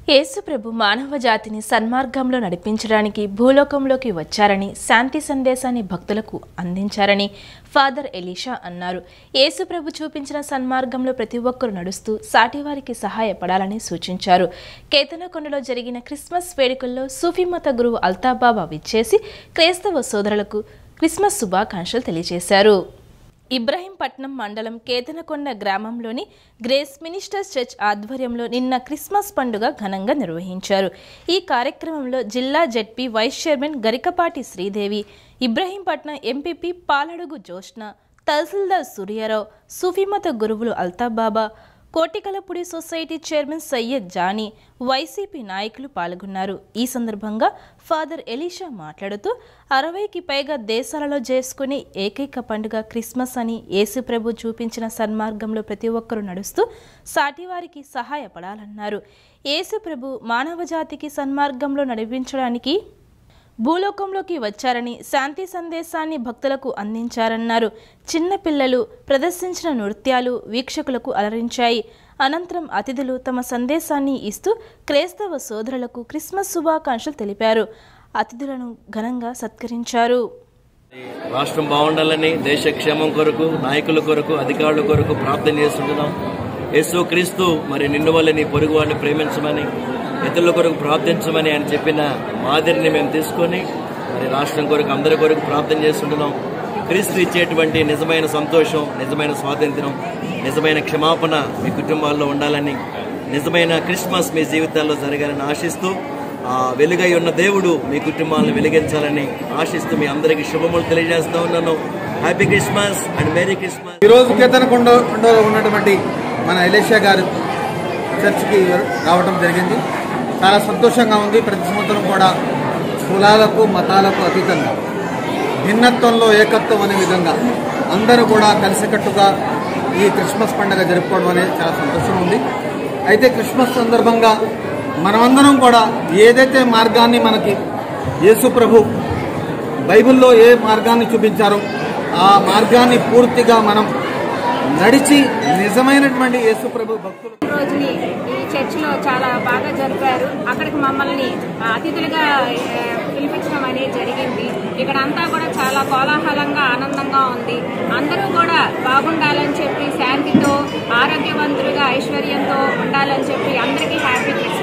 యేసుప్రభు మానవ జాతిని సన్మార్గంలో నడిపించడానికి భూలోకంలోకి వచ్చారని శాంతి సందేశాన్ని భక్తులకు అందించారని ఫాదర్ ఎలీషా అన్నారు యేసుప్రభు చూపించిన సన్మార్గంలో ప్రతి ఒక్కరూ నడుస్తూ సాటివారికి సహాయపడాలని సూచించారు కేతనకొండలో జరిగిన క్రిస్మస్ వేడుకల్లో సూఫీ మత గురువు అల్తాబాబా విచ్చేసి క్రైస్తవ సోదరులకు క్రిస్మస్ శుభాకాంక్షలు తెలియజేశారు ఇబ్రహీంపట్నం మండలం కేతనకొండ గ్రామంలోని గ్రేస్ మినిస్టర్స్ చర్చ్ ఆధ్వర్యంలో నిన్న క్రిస్మస్ పండుగ ఘనంగా నిర్వహించారు ఈ కార్యక్రమంలో జిల్లా ZP vice chairman Garikapati Sridevi Ibrahimpatnam MPP Paladugu Joshna tahsildar Suryarao సూఫీమత గురువులు Altababa Kotikalapudi society chairman Syed Jani YCP నాయకులు పాల్గొన్నారు ఈ సందర్భంగా ఫాదర్ ఎలీషా మాట్లాడుతూ అరవైకి పైగా దేశాలలో చేసుకునే ఏకైక పండుగ క్రిస్మస్ అని యేసుప్రభు చూపించిన సన్మార్గంలో ప్రతి ఒక్కరూ నడుస్తూ సాటివారికి సహాయపడాలన్నారు యేసుప్రభు మానవ జాతికి సన్మార్గంలో నడిపించడానికి భూలోకంలోకి వచ్చారని శాంతి సందేశాన్ని భక్తులకు అందించారన్నారు చిన్నపిల్లలు ప్రదర్శించిన నృత్యాలు వీక్షకులకు అలరించాయి అనంతరం అతిథులు తమ సందేశాన్ని ఇస్తూ క్రైస్తవ సోదరులకు క్రిస్మస్ శుభాకాంక్షలు తెలిపారు అతిథులను ఘనంగా సత్కరించారు రాష్ట్రం బాగుండాలని దేశ క్షేమం కొరకు నాయకుల కొరకు అధికారుల కొరకు ప్రార్థన చేస్తుంటున్నాం యేసు క్రీస్తు మరి నిన్ను వల్ల నీ పొరుగు వాడిని ప్రేమించమని ఇతరుల కొరకు ప్రార్థించమని ఆయన చెప్పిన మాదిరిని మేము తీసుకొని మరి రాష్ట్రం కొరకు అందరి కొరకు ప్రార్థన చేస్తుంటున్నాం క్రీస్తు ఇచ్చేటువంటి నిజమైన సంతోషం నిజమైన స్వాతంత్రం నిజమైన క్షమాపణ మీ కుటుంబాల్లో ఉండాలని నిజమైన క్రిస్మస్ మీ జీవితాల్లో జరగాలని ఆశిస్తూ ఆ వెలుగై ఉన్న దేవుడు మీ కుటుంబాలను వెలిగించాలని ఆశిస్తూ మీ అందరికీ శుభములు తెలియజేస్తా ఉన్నాను happy Christmas and merry Christmas ఈ రోజు కేతనకొండ కొండలో ఉన్నటువంటి మన ఎలేషియా గారు చర్చికి రావడం జరిగింది చాలా సంతోషంగా ఉంది ప్రతి సంవత్సరం కూడా కులాలకు మతాలకు అతీతంగా భిన్నత్వంలో ఏకత్వం అనే విధంగా అందరూ కూడా కలిసికట్టుగా ఈ క్రిస్మస్ పండుగ జరుపుకోవడం అనేది చాలా సంతోషంగా ఉంది అయితే క్రిస్మస్ సందర్భంగా మనమందరం కూడా ఏదైతే మార్గాన్ని మనకి యేసు ప్రభు బైబిల్లో ఏ మార్గాన్ని చూపించారో ఆ మార్గాన్ని పూర్తిగా మనం నడిచి నిజమైనటువంటి యేసు ప్రభు భక్తులు రోజుని ఈ చర్చిలో చాలా బాగా జరిపారు అక్కడికి మమ్మల్ని అతిథులుగా ఏ, పిలిపించడం అనేది జరిగింది ఇక్కడ అంతా కూడా చాలా కోలాహలంగా ఆనందంగా ఉంది అందరూ కూడా బాగుండాలని చెప్పి శాంతితో ఆరోగ్యవంతులుగా ఐశ్వర్యంతో ఉండాలని చెప్పి అందరికీ హ్యాపీ క్రిస్మస్